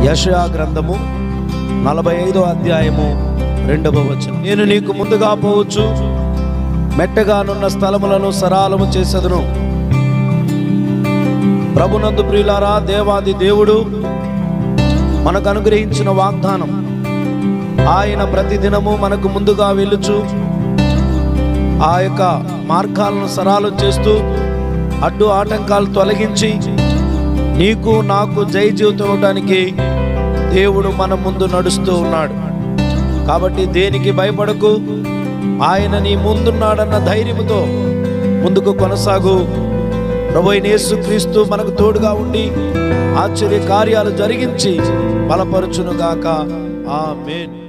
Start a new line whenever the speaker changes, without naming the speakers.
యషయా గ్రంథము నలభై ఐదో అధ్యాయము రెండవ వచనం నేను నీకు ముందుగా పోవచ్చు మెట్టగానున్న స్థలములను సరాలము చేసెదను ప్రభునందు ప్రియులారా దేవాది దేవుడు మనకు అనుగ్రహించిన వాగ్దానం ఆయన ప్రతిదినము మనకు ముందుగా వెళ్ళుచు ఆ యొక్క మార్గాలను సరాలం చేస్తూ అడ్డు ఆటంకాలు తొలగించి నీకు నాకు జై జీవితం ఇవ్వడానికి దేవుడు మన ముందు నడుస్తూ ఉన్నాడు కాబట్టి దేనికి భయపడకు ఆయన నీ ముందున్నాడన్న ధైర్యముతో ముందుకు కొనసాగు ప్రభు యేసుక్రీస్తు మనకు తోడుగా ఉండి ఆశ్చర్య కార్యాలు జరిగించి బలపరచునుగాక ఆమేన్